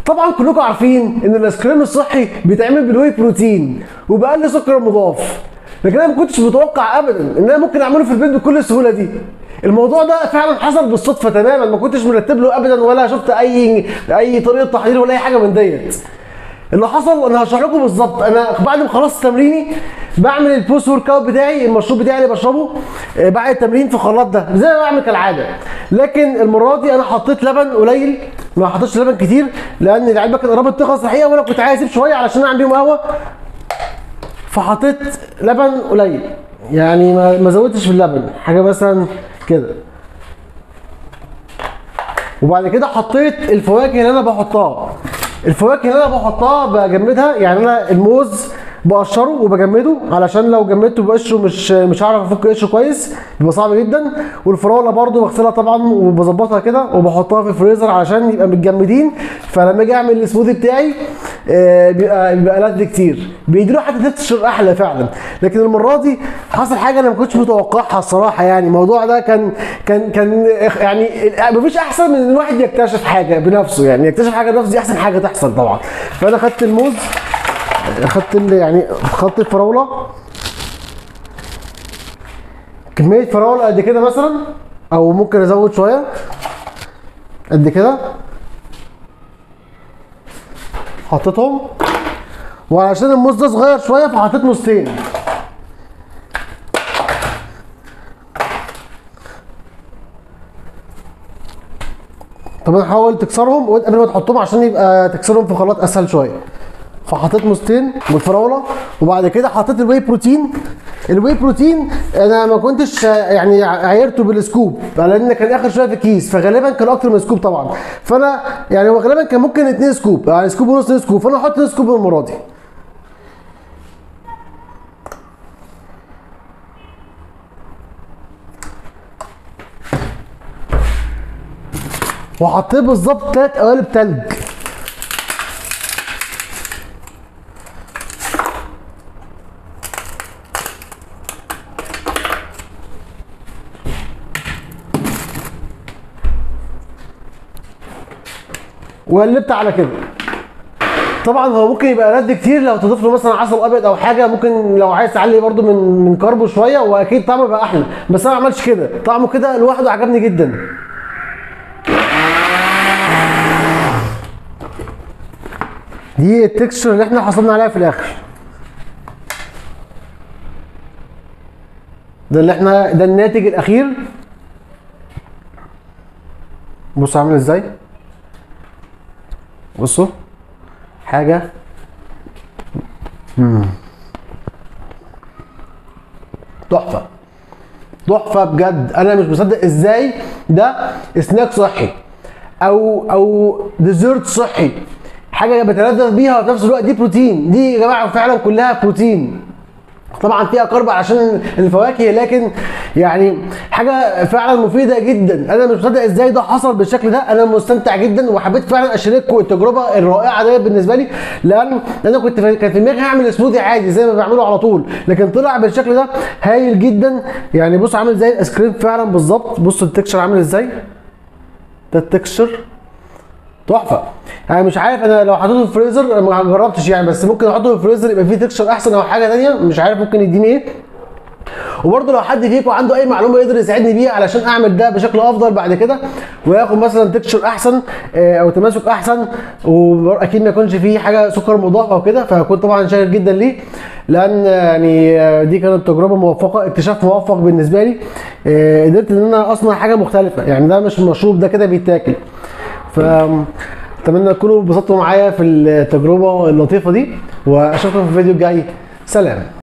طبعا كلكم عارفين ان الايس كريم الصحي بيتعمل بالواي بروتين وباقل سكر مضاف لكن انا ما كنتش متوقع ابدا ان انا ممكن اعمله في البيت بكل السهوله دي الموضوع ده فعلا حصل بالصدفه تماما ما كنتش مرتب له ابدا ولا شفت اي اي طريقه تحضير ولا اي حاجه من ديت اللي حصل انا هشرح لكم بالظبط انا بعد ما خلصت تمريني بعمل البوست ورك اوت بتاعي المشروب بتاعي اللي بشربه آه، بعد التمرين في الخلاط ده زي ما بعمل كالعاده لكن المره دي انا حطيت لبن قليل ما حطيتش لبن كتير لان العلبه كانت قربت تخلص الحقيقه وانا كنت عايز اسيب شويه علشان اعمل بيهم قهوه فحطيت لبن قليل يعني ما ما زودتش في اللبن حاجه مثلا كده وبعد كده حطيت الفواكه اللي انا بحطها الفواكه اللي انا بحطها بجمدها يعني انا الموز بقشره وبجمده علشان لو جمدته بقشره مش مش هعرف افك قشره كويس بيبقى صعب جدا والفراوله برده بغسلها طبعا وبظبطها كده وبحطها في الفريزر علشان يبقى متجمدين فلما اجي اعمل السموذي بتاعي آه، بيبقى بيبقى لذ كتير بيديله حتى تكستشر احلى فعلا لكن المره دي حصل حاجه انا ما كنتش متوقعها الصراحه يعني الموضوع ده كان كان كان يعني مفيش احسن من ان الواحد يكتشف حاجه بنفسه يعني يكتشف حاجه بنفسه دي احسن حاجه تحصل طبعا فانا خدت الموز خدت ال- يعني خدت الفراوله كميه فراوله قد كده مثلا او ممكن ازود شويه قد كده حطيتهم وعشان الموز ده صغير شويه فحطيت نصين طبعا حاول تكسرهم قبل ما تحطهم عشان يبقى تكسرهم في خلاط اسهل شويه فحطيت موزتين من الفراوله وبعد كده حطيت الواي بروتين الواي بروتين انا ما كنتش يعني عايرته بالسكوب لان كان اخر شويه في كيس فغالبا كان اكتر من سكوب طبعا فانا يعني هو غالبا كان ممكن اتنين سكوب يعني سكوب ونص اتنين سكوب فانا هحط اتنين سكوب المره دي وحطيت بالظبط تلات قوالب تلج وقلبت على كده طبعا هو ممكن يبقى رد كتير لو تضيف له مثلا عسل ابيض او حاجه ممكن لو عايز تعلي برده من من كاربه شويه واكيد طعمه يبقى احلى بس انا ما عملتش كده طعمه كده لوحده عجبني جدا دي التكستشر اللي احنا حصلنا عليها في الاخر ده اللي احنا ده الناتج الاخير بص عامل ازاي بصوا حاجه مم. تحفه تحفه بجد انا مش مصدق ازاي ده سناك صحي او او ديزرت صحي حاجه بتلذذ بيها وفي نفس الوقت دي بروتين دي يا جماعه فعلا كلها بروتين طبعا فيها كرب عشان الفواكه لكن يعني حاجه فعلا مفيده جدا انا مش مصدق ازاي ده حصل بالشكل ده انا مستمتع جدا وحبيت فعلا اشارككم التجربه الرائعه ديت بالنسبه لي لان انا كنت في- كان في دماغي هعمل سموذي عادي زي ما بعمله على طول لكن طلع بالشكل ده هايل جدا يعني بص عامل زي الايس كريم فعلا بالظبط بص التكشر عامل ازاي ده التكشر تحفه يعني مش عارف انا لو حطيته في الفريزر أنا ما جربتش يعني بس ممكن احطه في الفريزر يبقى فيه تكشر احسن او حاجه ثانيه مش عارف ممكن يديني ايه وبرده لو حد فيكم عنده اي معلومه يقدر يساعدني بيها علشان اعمل ده بشكل افضل بعد كده وياخد مثلا تكشر احسن آه، او تماسك احسن واكيد ما يكونش فيه حاجه سكر مضاف او كده فكنت طبعا شاكر جدا ليه لان يعني آه، دي كانت تجربه موفقه اكتشاف موفق بالنسبه لي آه، قدرت ان انا اصنع حاجه مختلفه يعني ده مش مشروب ده كده بيتاكل ف اتمنى تكونوا انبسطتوا معايا في التجربه اللطيفه دي واشوفكم في الفيديو الجاي سلام